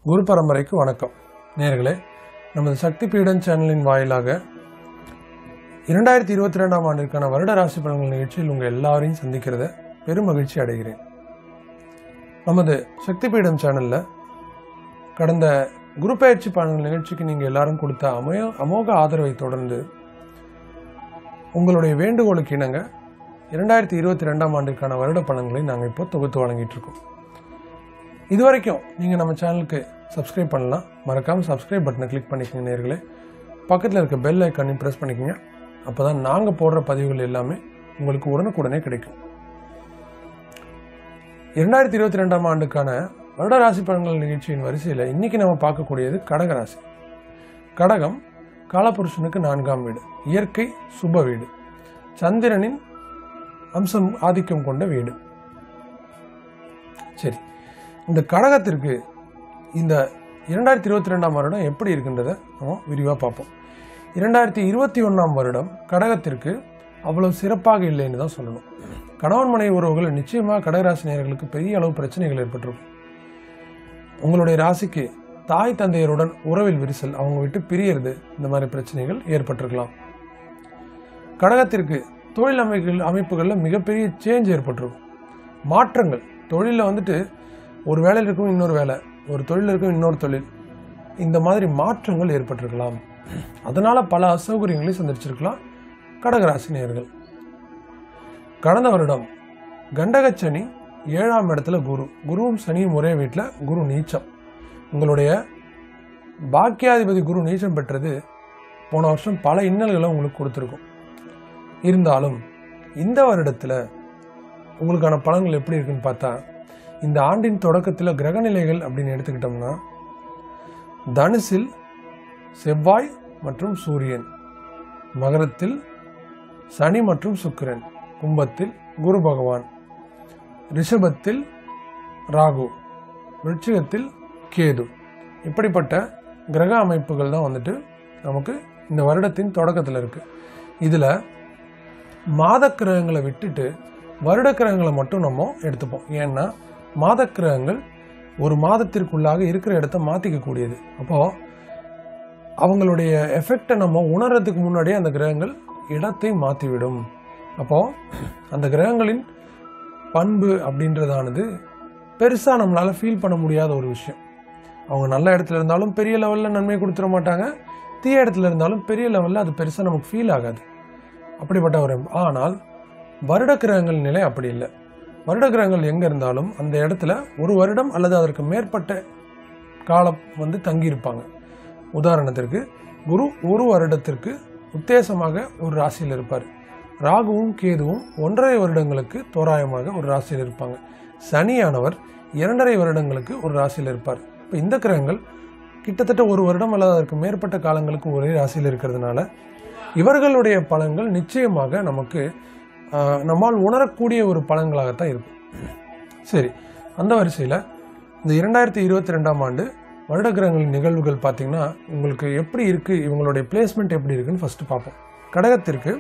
குரு பரம்பரைக்கு வணக்கம் நேர்களே நமது சக்தி பீடன் சேனலின் வாயிலாக இரண்டாயிரத்தி இருபத்தி ரெண்டாம் ஆண்டிற்கான வருட ராசி பலன்கள் நிகழ்ச்சியில் உங்கள் எல்லாரையும் சந்திக்கிறத பெரும் மகிழ்ச்சி அடைகிறேன் நமது சக்தி பீடம் சேனலில் கடந்த குரு பயிற்சி பலன்கள் நிகழ்ச்சிக்கு நீங்கள் எல்லாரும் கொடுத்த அமோ அமோக ஆதரவை தொடர்ந்து உங்களுடைய வேண்டுகோளுக்கு இணங்க இரண்டாயிரத்தி இருபத்தி ரெண்டாம் ஆண்டிற்கான வருட பலன்களை நாங்கள் இப்போ தொகுத்து வழங்கிட்டு இருக்கோம் இது வரைக்கும் நீங்கள் நம்ம சேனலுக்கு சப்ஸ்கிரைப் பண்ணலாம் மறக்காமல் சப்ஸ்கிரைப் பட்டனை கிளிக் பண்ணிக்கோங்க நேர்களே பக்கத்தில் இருக்க பெல் ஐக்கானையும் ப்ரெஸ் பண்ணிக்கோங்க அப்போ தான் நாங்கள் போடுற பதிவுகள் எல்லாமே உங்களுக்கு உடனுக்குடனே கிடைக்கும் இரண்டாயிரத்தி இருபத்தி ரெண்டாம் ஆண்டுக்கான வருட ராசி பலன்கள் நிகழ்ச்சியின் வரிசையில் இன்னைக்கு நம்ம பார்க்கக்கூடியது கடக ராசி கடகம் காலபுருஷனுக்கு நான்காம் வீடு இயற்கை சுப வீடு சந்திரனின் அம்சம் ஆதிக்கம் கொண்ட வீடு சரி இந்த கடகத்திற்கு இந்த இரண்டாயிரத்தி இருபத்தி ரெண்டாம் வருடம் எப்படி இருக்கின்றதை நம்ம விரிவாக பார்ப்போம் இரண்டாயிரத்தி இருபத்தி ஒன்றாம் வருடம் கடகத்திற்கு அவ்வளவு சிறப்பாக இல்லைன்னு தான் சொல்லணும் கணவன் மனைவி உறவுகள் நிச்சயமாக கடகராசி நேயர்களுக்கு பெரிய அளவு பிரச்சனைகள் ஏற்பட்டிருக்கும் உங்களுடைய ராசிக்கு தாய் தந்தையருடன் உறவில் விரிசல் அவங்க விட்டு பிரியறது இந்த மாதிரி பிரச்சனைகள் ஏற்பட்டிருக்கலாம் கடகத்திற்கு தொழில் அமைப்புகள் அமைப்புகளில் மிகப்பெரிய சேஞ்ச் ஏற்பட்டிருக்கும் மாற்றங்கள் தொழிலில் வந்துட்டு ஒரு வேலையில் இருக்கும் இன்னொரு வேலை ஒரு தொழில் இருக்கும் இன்னொரு தொழில் இந்த மாதிரி மாற்றங்கள் ஏற்பட்டிருக்கலாம் அதனால பல அசௌகரியங்களை சந்திச்சிருக்கலாம் கடகராசி நேயர்கள் கடந்த வருடம் கண்டகச்சனி ஏழாம் இடத்துல குரு குருவும் சனியும் ஒரே வீட்டில் குரு நீச்சம் உங்களுடைய பாக்கியாதிபதி குரு நீச்சம் பெற்றது போன வருஷம் பல இன்னல்களை உங்களுக்கு கொடுத்துருக்கும் இருந்தாலும் இந்த வருடத்தில் உங்களுக்கான பலன்கள் எப்படி இருக்குன்னு பார்த்தா இந்த ஆண்டின் தொடக்கத்தில் கிரகநிலைகள் அப்படின்னு எடுத்துக்கிட்டோம்னா தனுசில் செவ்வாய் மற்றும் சூரியன் மகரத்தில் சனி மற்றும் சுக்கிரன் கும்பத்தில் குரு பகவான் ரிஷபத்தில் ராகு விருச்சிகத்தில் கேது இப்படிப்பட்ட கிரக அமைப்புகள் தான் வந்துட்டு நமக்கு இந்த வருடத்தின் தொடக்கத்தில் இருக்கு இதில் மாத கிரகங்களை விட்டுட்டு வருட கிரகங்களை மட்டும் நம்ம எடுத்துப்போம் ஏன்னா மாத கிரகங்கள் ஒரு மாதத்திற்குள்ளாக இருக்கிற இடத்த மாற்றிக்கக்கூடியது அப்போது அவங்களுடைய எஃபெக்டை நம்ம உணர்றதுக்கு முன்னாடியே அந்த கிரகங்கள் இடத்தை மாற்றிவிடும் அப்போது அந்த கிரகங்களின் பண்பு அப்படின்றதானது பெருசாக நம்மளால் ஃபீல் பண்ண முடியாத ஒரு விஷயம் அவங்க நல்ல இடத்துல இருந்தாலும் பெரிய லெவலில் நன்மை கொடுத்துட மாட்டாங்க தீய இடத்துல இருந்தாலும் பெரிய லெவலில் அது பெருசாக நமக்கு ஃபீல் ஆகாது அப்படிப்பட்ட ஒரு ஆனால் வருட கிரகங்கள் நிலை அப்படி இல்லை வருட கிரகங்கள் எங்கே இருந்தாலும் அந்த இடத்துல ஒரு வருடம் அல்லது அதற்கு மேற்பட்ட காலம் வந்து தங்கியிருப்பாங்க உதாரணத்திற்கு குரு ஒரு வருடத்திற்கு உத்தேசமாக ஒரு ராசியில் இருப்பார் ராகுவும் கேதுவும் ஒன்றரை வருடங்களுக்கு தோராயமாக ஒரு ராசியில் இருப்பாங்க சனியானவர் இரண்டரை வருடங்களுக்கு ஒரு ராசியில் இருப்பார் இப்போ இந்த கிரகங்கள் கிட்டத்தட்ட ஒரு வருடம் அல்லது அதற்கு மேற்பட்ட காலங்களுக்கு ஒரே ராசியில் இருக்கிறதுனால இவர்களுடைய பலன்கள் நிச்சயமாக நமக்கு ஆஹ், நம்மால் உணரக்கூடிய ஒரு பலன்களாகத்தான் இருக்கும் சரி அந்த வரிசையில் இந்த இரண்டாயிரத்தி இருபத்தி ரெண்டாம் ஆண்டு வருட கிரகங்களின் நிகழ்வுகள் பார்த்தீங்கன்னா உங்களுக்கு எப்படி இருக்குது இவங்களுடைய பிளேஸ்மெண்ட் எப்படி இருக்குன்னு ஃபஸ்ட்டு பார்ப்போம் கடகத்திற்கு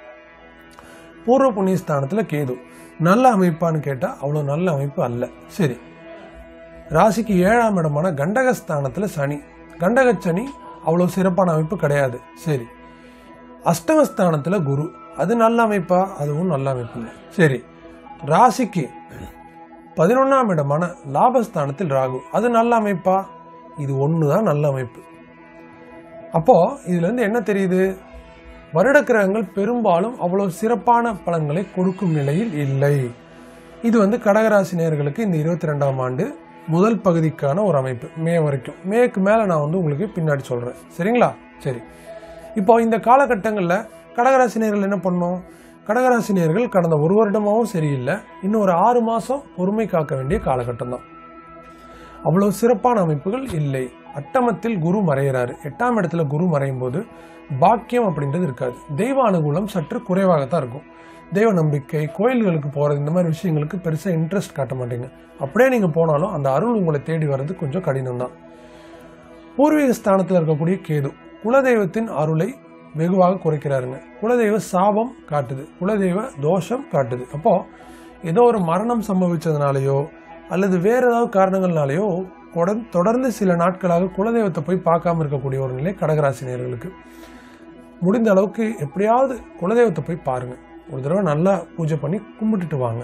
பூர்வ புண்ணிய ஸ்தானத்தில் கேது நல்ல அமைப்பான்னு கேட்டால் அவ்வளோ நல்ல அமைப்பு அல்ல சரி ராசிக்கு ஏழாம் இடமான கண்டகஸ்தானத்தில் சனி கண்டக சனி அவ்வளோ சிறப்பான அமைப்பு கிடையாது சரி அஷ்டமஸ்தானத்தில் குரு அது நல்ல அமைப்பா அதுவும் நல்ல அமைப்பு இல்லை சரி ராசிக்கு பதினொன்றாம் இடமான லாபஸ்தானத்தில் ராகு அது நல்ல அமைப்பா இது ஒன்று தான் நல்ல அமைப்பு அப்போ இதுலேருந்து என்ன தெரியுது வருட கிரகங்கள் பெரும்பாலும் அவ்வளவு சிறப்பான பலன்களை கொடுக்கும் நிலையில் இல்லை இது வந்து கடகராசி நேயர்களுக்கு இந்த இருபத்தி ரெண்டாம் ஆண்டு முதல் பகுதிக்கான ஒரு அமைப்பு மே வரைக்கும் மேக்கு மேலே நான் வந்து உங்களுக்கு பின்னாடி சொல்கிறேன் சரிங்களா சரி இப்போ இந்த காலகட்டங்களில் கடகராசினியர்கள் என்ன பண்ணோம் கடகராசினியர்கள் கடந்த ஒரு வருடமாகவும் சரியில்லை இன்னும் ஒரு ஆறு மாதம் பொறுமை காக்க வேண்டிய காலகட்டம் தான் அவ்வளவு சிறப்பான அமைப்புகள் இல்லை அட்டமத்தில் குரு மறையிறாரு எட்டாம் இடத்துல குரு மறையும் போது பாக்கியம் அப்படின்றது இருக்காது தெய்வ அனுகூலம் சற்று குறைவாகத்தான் இருக்கும் தெய்வ நம்பிக்கை கோயில்களுக்கு போகிறது இந்த மாதிரி விஷயங்களுக்கு பெருசாக இன்ட்ரெஸ்ட் காட்ட மாட்டீங்க அப்படியே நீங்கள் போனாலும் அந்த அருள் உங்களை தேடி வர்றது கொஞ்சம் கடினம் தான் பூர்வீக ஸ்தானத்தில் இருக்கக்கூடிய கேது குலதெய்வத்தின் அருளை வெகுவாக குறைக்கிறாருங்க குலதெய்வ சாபம் காட்டுது குலதெய்வ தோஷம் காட்டுது அப்போ ஏதோ ஒரு மரணம் சம்பவிச்சதுனாலயோ அல்லது வேற ஏதாவது காரணங்கள்னாலயோ கொட- தொடர்ந்து சில நாட்களாக குலதெய்வத்தை போய் பார்க்காம இருக்கக்கூடிய ஒரு நிலை கடகராசினியர்களுக்கு முடிந்த அளவுக்கு எப்படியாவது குலதெய்வத்தை போய் பாருங்க ஒரு தடவை நல்லா பூஜை பண்ணி கும்பிட்டுட்டு வாங்க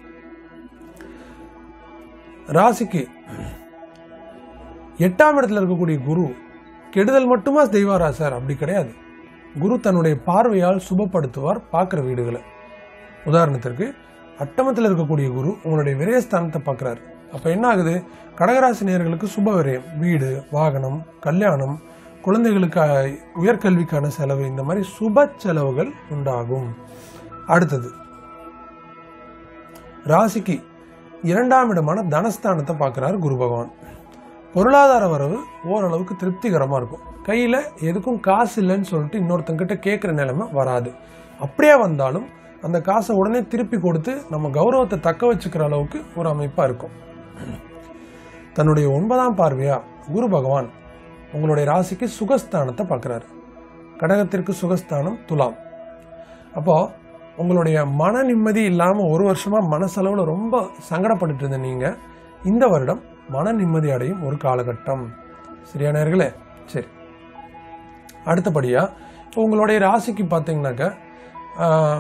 ராசிக்கு எட்டாம் இடத்துல இருக்கக்கூடிய குரு கெடுதல் மட்டுமா செய்வாரா சார் அப்படி கிடையாது குரு தன்னுடைய பார்வையால் சுபப்படுத்துவார் பார்க்குற வீடுகளை உதாரணத்திற்கு அட்டமத்தில் இருக்கக்கூடிய குரு உங்களுடைய விரயஸ்தானத்தை பார்க்குறாரு அப்போ என்ன ஆகுது கடகராசி நேயர்களுக்கு சுப விரயம் வீடு வாகனம் கல்யாணம் குழந்தைகளுக்கு அஹ், உயர்கல்விக்கான செலவு இந்த மாதிரி சுப செலவுகள் உண்டாகும் அடுத்தது ராசிக்கு இரண்டாம் இடமான தனஸ்தானத்தை பார்க்குறாரு குரு பகவான் பொருளாதார வரவு ஓரளவுக்கு திருப்திகரமாக இருக்கும் கையில் எதுக்கும் காசு இல்லைன்னு சொல்லிட்டு இன்னொருத்தங்கிட்ட கேட்குற நிலைமை வராது அப்படியே வந்தாலும் அந்த காசை உடனே திருப்பி கொடுத்து நம்ம கௌரவத்தை தக்க வச்சுக்கிற அளவுக்கு ஒரு அமைப்பாக இருக்கும் தன்னுடைய ஒன்பதாம் பார்வையா குரு பகவான் உங்களுடைய ராசிக்கு சுகஸ்தானத்தை பார்க்குறாரு கடகத்திற்கு சுகஸ்தானம் துலாம் அப்போ உங்களுடைய மன நிம்மதி இல்லாமல் ஒரு வருஷமா மனசளவில் ரொம்ப சங்கடப்பட்டுட்டு இருந்த நீங்க இந்த வருடம் மன நிம்மதி அடையும் ஒரு காலகட்டம் சரியா நேர்களே சரி அடுத்தபடியா இப்போ உங்களுடைய ராசிக்கு பார்த்தீங்கன்னாக்க ஆஹ்,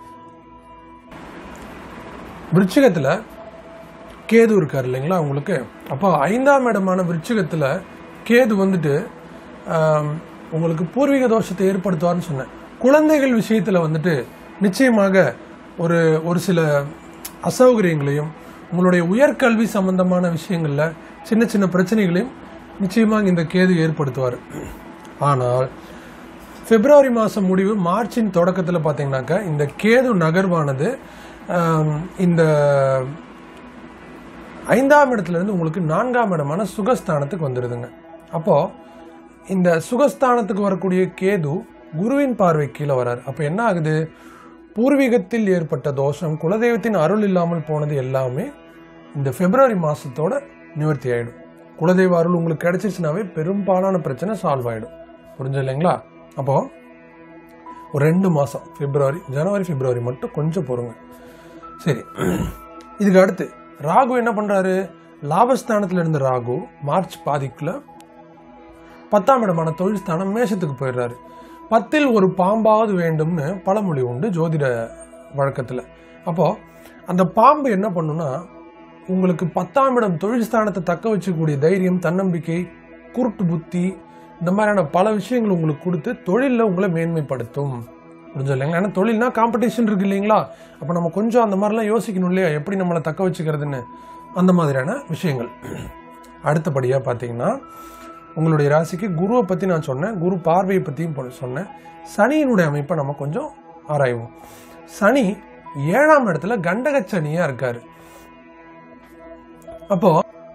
விருச்சிகத்துல கேது இருக்கார் இல்லைங்களா உங்களுக்கு அப்போ ஐந்தாம் இடமான விருச்சிகத்தில் கேது வந்துட்டு ஆம், உங்களுக்கு பூர்வீக தோஷத்தை ஏற்படுத்துவார்னு சொன்னேன் குழந்தைகள் விஷயத்தில் வந்துட்டு நிச்சயமாக ஒரு ஒரு சில அசௌகரியங்களையும் உங்களுடைய உயர்கல்வி சம்பந்தமான விஷயங்களில் சின்ன சின்ன பிரச்சனைகளையும் நிச்சயமாக இந்த கேது ஏற்படுத்துவார் ஆனால் பிப்ரவரி மாதம் முடிவு மார்ச்சின் தொடக்கத்தில் பார்த்தீங்கன்னாக்கா இந்த கேது நகர்வானது ஆம், இந்த ஐந்தாம் இடத்துல இருந்து உங்களுக்கு நான்காம் இடமான சுகஸ்தானத்துக்கு வந்துடுதுங்க அப்போ இந்த சுகஸ்தானத்துக்கு வரக்கூடிய கேது குருவின் பார்வை கீழே வரார் அப்போ என்ன ஆகுது பூர்வீகத்தில் ஏற்பட்ட தோஷம் குலதெய்வத்தின் அருள் இல்லாமல் போனது எல்லாமே இந்த பிப்ரவரி மாசத்தோட நிவர்த்தி ஆயிடும் குலதெய்வ அருள் உங்களுக்கு கிடைச்சிருச்சுனாவே பெரும்பாலான பிரச்சனை சால்வ் ஆயிடும் புரிஞ்சு இல்லைங்களா அப்போ ஒரு ரெண்டு மாசம் பிப்ரவரி ஜனவரி பிப்ரவரி மட்டும் கொஞ்சம் பொறுங்க சரி இதுக்கு அடுத்து ராகு என்ன பண்றாரு லாபஸ்தானத்துல இருந்த ராகு மார்ச் பாதிக்குள்ள பத்தாம் இடமான தொழில் ஸ்தானம் மேஷத்துக்கு போயிடுறாரு பத்தில் ஒரு பாம்பாவது வேண்டும்னு பழமொழி உண்டு ஜோதிட வழக்கத்தில் அப்போ அந்த பாம்பு என்ன பண்ணுன்னா உங்களுக்கு பத்தாம் இடம் தொழில் ஸ்தானத்தை தக்க வச்சுக்கக்கூடிய தைரியம் தன்னம்பிக்கை குருட்டு புத்தி இந்த மாதிரியான பல விஷயங்கள் உங்களுக்கு கொடுத்து தொழிலில் உங்களை மேன்மைப்படுத்தும் புரிஞ்சு இல்லைங்களா ஏன்னா தொழில்னா காம்படிஷன் இருக்கு இல்லைங்களா அப்போ நம்ம கொஞ்சம் அந்த மாதிரிலாம் யோசிக்கணும் இல்லையா எப்படி நம்மளை தக்க வச்சுக்கிறதுன்னு அந்த மாதிரியான விஷயங்கள் அடுத்தபடியாக பார்த்தீங்கன்னா உங்களுடைய ராசிக்கு குருவை பற்றி நான் சொன்னேன் குரு பார்வையை பற்றியும் பொ- சொன்னேன் சனியினுடைய அமைப்பை நம்ம கொஞ்சம் ஆராய்வோம் சனி ஏழாம் இடத்துல கண்டக சனியாக இருக்காரு அப்போ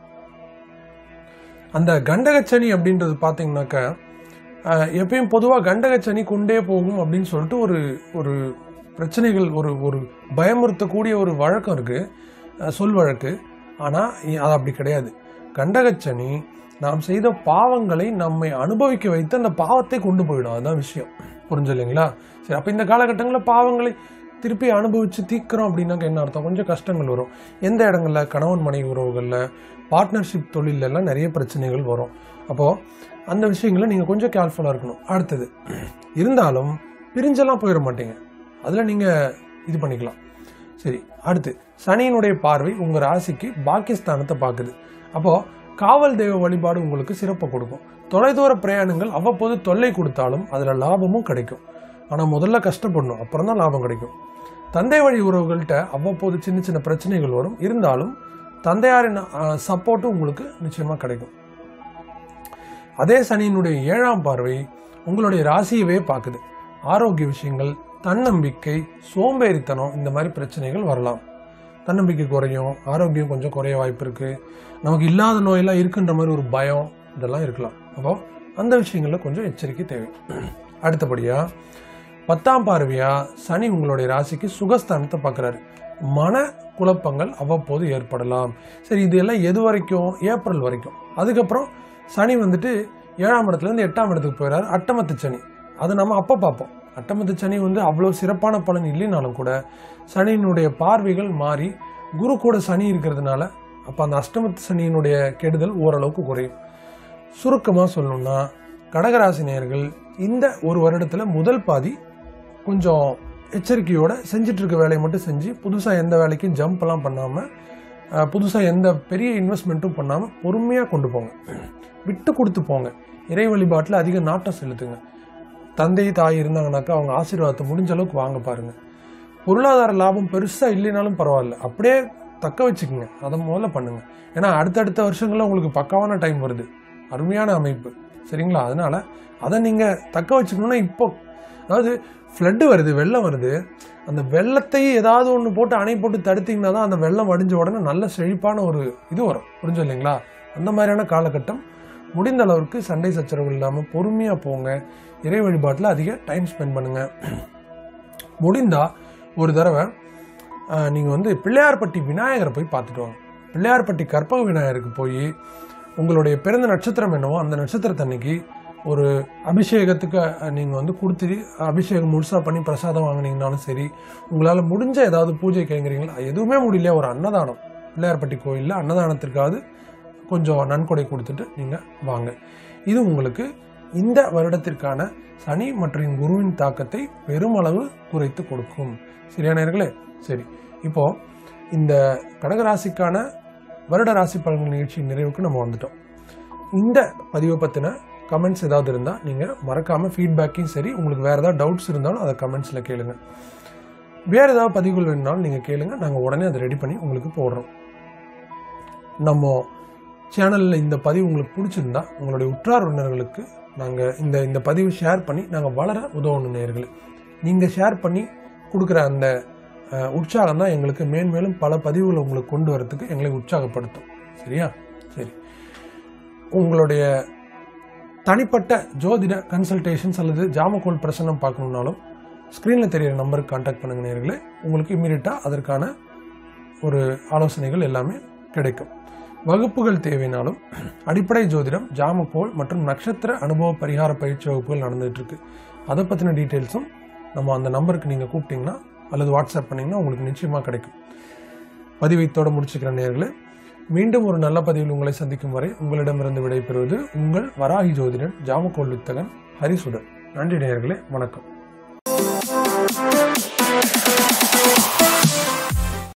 அந்த கண்டகச்சனி அப்படின்றது பார்த்தீங்கன்னாக்க அஹ், எப்பயும் பொதுவாக கண்டகச்சனி கொண்டே போகும் அப்படின்னு சொல்லிட்டு ஒரு ஒரு பிரச்சனைகள் ஒரு ஒரு பயமுறுத்தக்கூடிய ஒரு வழக்கம் இருக்கு அஹ், சொல் வழக்கு ஆனால் அது அப்படி கிடையாது கண்டகச்சனி நாம் செய்த பாவங்களை நம்மை அனுபவிக்க வைத்து அந்த பாவத்தை கொண்டு போயிடும் அதுதான் விஷயம் புரிஞ்சு இல்லைங்களா சரி அப்போ இந்த காலகட்டங்களில் பாவங்களை திருப்பி அனுபவிச்சு தீக்கிறோம் அப்படின்னாக்க என்ன அர்த்தம் கொஞ்சம் கஷ்டங்கள் வரும் எந்த இடங்கள்ல கணவன் மனைவி உறவுகளில் பார்ட்னர்ஷிப் தொழில்ல எல்லாம் நிறைய பிரச்சனைகள் வரும் அப்போது அந்த விஷயங்களை நீங்கள் கொஞ்சம் கேர்ஃபுல்லாக இருக்கணும் அடுத்தது இருந்தாலும் பிரிஞ்செல்லாம் போயிட மாட்டீங்க அதில் நீங்கள் இது பண்ணிக்கலாம் சரி அடுத்து சனியினுடைய பார்வை உங்கள் ராசிக்கு பாக்கியஸ்தானத்தை பார்க்குது அப்போது காவல் தெய்வ வழிபாடு உங்களுக்கு சிறப்பை கொடுக்கும் தொலைதூர பிரயாணங்கள் அவ்வப்போது தொல்லை கொடுத்தாலும் அதில் லாபமும் கிடைக்கும் ஆனால் முதல்ல கஷ்டப்படணும் அப்புறம் தான் லாபம் கிடைக்கும் தந்தை வழி உறவுகள்கிட்ட அவ்வப்போது சின்ன சின்ன பிரச்சனைகள் வரும் இருந்தாலும் தந்தையாரின் சப்போர்ட்டும் உங்களுக்கு நிச்சயமாக கிடைக்கும் அதே சனியினுடைய ஏழாம் பார்வை உங்களுடைய ராசியவே பார்க்குது ஆரோக்கிய விஷயங்கள் தன்னம்பிக்கை சோம்பேறித்தனம் இந்த மாதிரி பிரச்சனைகள் வரலாம் தன்னம்பிக்கை குறையும் ஆரோக்கியம் கொஞ்சம் குறைய வாய்ப்பு இருக்கு நமக்கு இல்லாத நோயெல்லாம் இருக்குன்ற மாதிரி ஒரு பயம் இதெல்லாம் இருக்கலாம் அப்போ அந்த விஷயங்களில் கொஞ்சம் எச்சரிக்கை தேவை அடுத்தபடியா பத்தாம் பார்வையா சனி உங்களுடைய ராசிக்கு சுகஸ்தானத்தை பார்க்குறாரு மன குழப்பங்கள் அவ்வப்போது ஏற்படலாம் சரி இது எல்லாம் எது வரைக்கும் ஏப்ரல் வரைக்கும் அதுக்கப்புறம் சனி வந்துட்டு ஏழாம் இடத்துல இருந்து எட்டாம் இடத்துக்கு போயிடுறாரு அட்டமத்து சனி அதை நம்ம அப்போ பார்ப்போம் அட்டமத்து சனி வந்து அவ்வளோ சிறப்பான பலன் இல்லைனாலும் கூட சனியினுடைய பார்வைகள் மாறி குரு கூட சனி இருக்கிறதுனால அப்போ அந்த அஷ்டமத்து சனியினுடைய கெடுதல் ஓரளவுக்கு குறையும் சுருக்கமாக சொல்லணும்னா கடகராசி நேயர்கள் இந்த ஒரு வருடத்தில் முதல் பாதி கொஞ்சம் எச்சரிக்கையோட செஞ்சுட்டு இருக்க வேலையை மட்டும் செஞ்சு புதுசாக எந்த வேலைக்கும் ஜம்ப்லாம் பண்ணாமல் புதுசாக எந்த பெரிய இன்வெஸ்ட்மெண்ட்டும் பண்ணாமல் பொறுமையாக கொண்டு போங்க விட்டு கொடுத்து போங்க இறை வழிபாட்டில் அதிக நாட்டம் செலுத்துங்க தந்தை தாய் இருந்தாங்கனாக்கா அவங்க ஆசீர்வாதத்தை முடிஞ்ச அளவுக்கு வாங்க பாருங்க பொருளாதார லாபம் பெருசாக இல்லைனாலும் பரவாயில்ல அப்படியே தக்க வச்சுக்கோங்க அதை முதல்ல பண்ணுங்க ஏன்னா அடுத்தடுத்த வருஷங்களில் உங்களுக்கு பக்காவான டைம் வருது அருமையான அமைப்பு சரிங்களா அதனால அதை நீங்கள் தக்க வச்சுக்கணும்னா இப்போ அதாவது ஃப்ளட்டு வருது வெள்ளம் வருது அந்த வெள்ளத்தை ஏதாவது ஒன்று போட்டு அணை போட்டு தடுத்தீங்கன்னா தான் அந்த வெள்ளம் வடிஞ்ச உடனே நல்ல செழிப்பான ஒரு இது வரும் புரிஞ்சு இல்லைங்களா அந்த மாதிரியான காலகட்டம் முடிந்த அளவுக்கு சண்டை சச்சரவு இல்லாமல் பொறுமையாக போங்க இறை வழிபாட்டில் அதிக டைம் ஸ்பெண்ட் பண்ணுங்க முடிந்தா ஒரு தடவை நீங்கள் வந்து பிள்ளையார்பட்டி விநாயகரை போய் பார்த்துட்டு வாங்க பிள்ளையார்பட்டி கற்பக விநாயகருக்கு போய் உங்களுடைய பிறந்த நட்சத்திரம் என்னவோ அந்த நட்சத்திரத்தன்னைக்கு ஒரு அபிஷேகத்துக்கு நீங்கள் வந்து கொடுத்து அபிஷேகம் முழுசாக பண்ணி பிரசாதம் வாங்கினீங்கனாலும் சரி உங்களால் முடிஞ்ச ஏதாவது பூஜை கைங்கிறீங்களா எதுவுமே முடியல ஒரு அன்னதானம் பிள்ளையார்பட்டி கோயிலில் அன்னதானத்திற்காவது கொஞ்சம் நன்கொடை கொடுத்துட்டு நீங்கள் வாங்க இது உங்களுக்கு இந்த வருடத்திற்கான சனி மற்றும் குருவின் தாக்கத்தை பெருமளவு குறைத்து கொடுக்கும் சரியா நேர்களே சரி இப்போ இந்த கடகராசிக்கான வருட ராசி பலன்கள் நிகழ்ச்சி நிறைவுக்கு நம்ம வந்துட்டோம் இந்த பதிவை பற்றின கமெண்ட்ஸ் ஏதாவது இருந்தால் நீங்கள் மறக்காமல் ஃபீட்பேக்கையும் சரி உங்களுக்கு வேறு ஏதாவது டவுட்ஸ் இருந்தாலும் அதை கமெண்ட்ஸில் கேளுங்க வேறு ஏதாவது பதிவுகள் வேணுனாலும் நீங்கள் கேளுங்க நாங்கள் உடனே அதை ரெடி பண்ணி உங்களுக்கு போடுறோம் நம்ம சேனலில் இந்த பதிவு உங்களுக்கு பிடிச்சிருந்தா உங்களுடைய உற்றார் உறவினர்களுக்கு நாங்கள் இந்த இந்த பதிவு ஷேர் பண்ணி நாங்கள் வளர உதவணும் நேயர்களே நீங்கள் ஷேர் பண்ணி கொடுக்குற அந்த அஹ், உற்சாகம் தான் எங்களுக்கு மேன்மேலும் பல பதிவுகளை உங்களுக்கு கொண்டு வரதுக்கு எங்களை உற்சாகப்படுத்தும் சரியா சரி உங்களுடைய தனிப்பட்ட ஜோதிட கன்சல்டேஷன்ஸ் அல்லது ஜாமக்கோல் பிரசனம் பார்க்கணுன்னாலும் ஸ்க்ரீனில் தெரியிற நம்பருக்கு காண்டாக்ட் பண்ணுங்க நேர்களே உங்களுக்கு இம்மீடியட்டாக அதற்கான ஒரு ஆலோசனைகள் எல்லாமே கிடைக்கும் வகுப்புகள் தேவைனாலும் அடிப்படை ஜோதிடம் ஜாமக்கோல் மற்றும் நட்சத்திர அனுபவ பரிகார பயிற்சி வகுப்புகள் நடந்துகிட்டு இருக்கு அதை பற்றின டீட்டெயில்ஸும் நம்ம அந்த நம்பருக்கு நீங்கள் கூப்பிட்டீங்கன்னா அல்லது வாட்ஸ்அப் பண்ணிங்கன்னா உங்களுக்கு நிச்சயமாக கிடைக்கும் பதிவைத்தோட முடிச்சுக்கிற நேர்களே மீண்டும் ஒரு நல்ல பதிவில் உங்களை சந்திக்கும் வரை உங்களிடமிருந்து விடைபெறுவது உங்கள் வராகி ஜோதிடன் ஜாமக்கோல் வித்தகன் ஹரிசுதன் நன்றி நேயர்களே வணக்கம்